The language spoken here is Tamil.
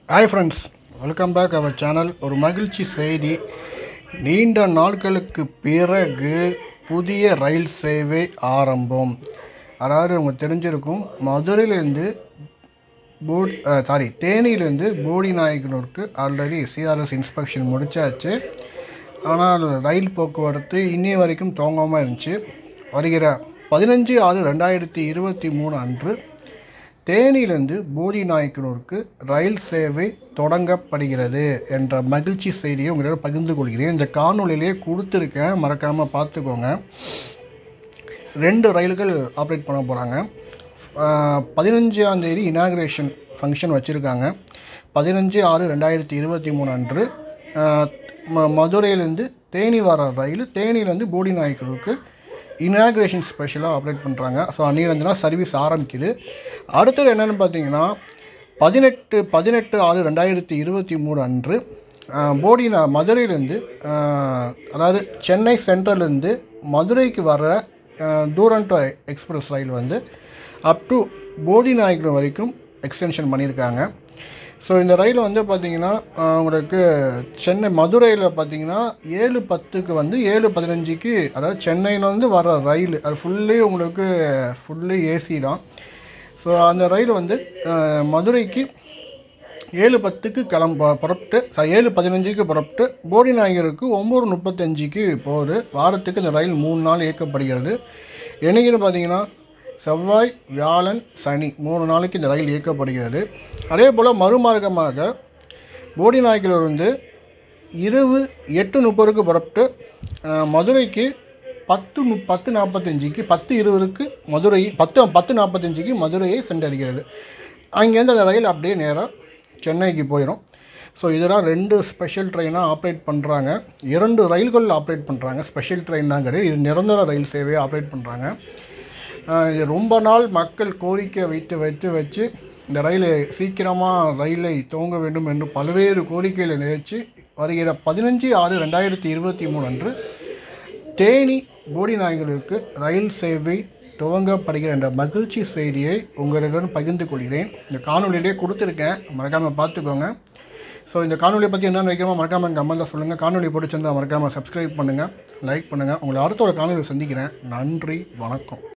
hi friends welcome back our channel ஒரு மகிழ்ச்சி செய்தி நீண்ட நாட்களுக்கு பிறகு புதிய ரயில் சேவை ஆரம்பம் அதாவது உங்களுக்கு தெரிஞ்சிருக்கும் மதுரையிலேருந்து போட் சாரி தேனியிலேருந்து போடி நாயக்கனூருக்கு ஆல்ரெடி சிஆர்எஸ் இன்ஸ்பெக்ஷன் முடிச்சாச்சு ஆனால் ரயில் போக்குவரத்து இன்னி வரைக்கும் துவங்காமல் இருந்துச்சு வருகிற பதினஞ்சு ஆறு ரெண்டாயிரத்தி இருபத்தி மூணு அன்று தேனியிலிருந்து போதி நாயக்கனூருக்கு ரயில் சேவை தொடங்கப்படுகிறது என்ற மகிழ்ச்சி செய்தியை உங்களிடம் பகிர்ந்து கொள்கிறேன் இந்த காணொளியிலே கொடுத்துருக்கேன் மறக்காமல் பார்த்துக்கோங்க ரெண்டு ரயில்கள் ஆப்ரேட் பண்ண போகிறாங்க பதினஞ்சாம் தேதி இனாகிரேஷன் ஃபங்க்ஷன் வச்சுருக்காங்க பதினஞ்சு ஆறு ரெண்டாயிரத்தி இருபத்தி மூணு அன்று ஆஹ், ம மதுரையிலேருந்து தேனி வர ரயில் தேனியிலேருந்து போடி நாயக்கனூருக்கு இனாகிரேஷன் ஸ்பெஷலாக ஆப்ரேட் பண்ணுறாங்க ஸோ அன்னிலிருந்துனா சர்வீஸ் ஆரம்பிக்குது அடுத்தது என்னென்னு பார்த்தீங்கன்னா பதினெட்டு பதினெட்டு ஆறு ரெண்டாயிரத்தி இருபத்தி மூணு அன்று ஆஹ், போடி நா மதுரையிலேருந்து ஆஹ், அதாவது சென்னை சென்ட்ரல்லேருந்து மதுரைக்கு வர தூரண்டோ எக்ஸ்பிரஸ் ரயில் வந்து அப் டு போடி நாயக்கர் வரைக்கும் எக்ஸ்டென்ஷன் பண்ணியிருக்காங்க ஸோ இந்த ரயில் வந்து பார்த்திங்கன்னா ஆஹ், உங்களுக்கு சென்னை மதுரையில் பார்த்தீங்கன்னா ஏழு பத்துக்கு வந்து ஏழு பதினஞ்சுக்கு அதாவது சென்னையிலேருந்து வர ரயில் அது ஃபுல்லி உங்களுக்கு ஃபுல்லி ஏசி தான் ஸோ அந்த ரயில் வந்து ஆஹ், மதுரைக்கு ஏழு பத்துக்கு கிளம்ப புறப்பட்டு சாரி ஏழு பதினஞ்சுக்கு புறப்பட்டு போடி நாயகருக்கு ஒம்பது முப்பத்தஞ்சுக்கு போகுது வாரத்துக்கு இந்த ரயில் மூணு நாள் இயக்கப்படுகிறது என்னைக்குன்னு பார்த்தீங்கன்னா செவ்வாய் வியாழன் சனி மூணு நாளைக்கு இந்த ரயில் இயக்கப்படுகிறது அதே போல் மறுமார்க்கமாக போடி நாயக்கிலிருந்து இரவு எட்டு முப்பதுக்கு புறப்பட்டு அஹ், மதுரைக்கு பத்து மு பத்து நாற்பத்தஞ்சுக்கு பத்து இருபதுக்கு மதுரை பத்து பத்து நாற்பத்தஞ்சுக்கு மதுரையை சென்றடைகிறது அங்கேருந்து அந்த ரயில் அப்படியே நேராக சென்னைக்கு போயிடும் ஸோ இதெல்லாம் ரெண்டு ஸ்பெஷல் ட்ரெயினாக ஆப்ரேட் பண்ணுறாங்க இரண்டு ரயில்கள் ஆப்ரேட் பண்ணுறாங்க ஸ்பெஷல் ட்ரெயின் தான் கிடையாது இது நிரந்தர ரயில் சேவையை ஆப்ரேட் பண்ணுறாங்க ஆஹ் இது ரொம்ப நாள் மக்கள் கோரிக்கை வைத்து வைத்து வச்சு இந்த ரயிலை சீக்கிரமாக ரயிலை துவங்க வேண்டும் என்று பல்வேறு கோரிக்கைகளை நிகழ்ச்சி வருகிற பதினஞ்சு ஆறு ரெண்டாயிரத்தி இருபத்தி மூணு அன்று தேனி போடி நாய்களுக்கு ரயில் சேவை துவங்கப்படுகிற என்ற மகிழ்ச்சி செய்தியை உங்களிடம் பகிர்ந்து கொள்கிறேன் இந்த காணொலியிலே கொடுத்துருக்கேன் மறக்காமல் பார்த்துக்கோங்க ஸோ இந்த காணொலியை பற்றி என்ன நினைக்கிறோமோ மறக்காமல் கமெண்ட்டில் சொல்லுங்கள் காணொலி பிடிச்சிருந்தா மறக்காமல் சப்ஸ்கிரைப் பண்ணுங்கள் லைக் பண்ணுங்கள் உங்களை அடுத்த ஒரு காணொலியை சந்திக்கிறேன் நன்றி வணக்கம்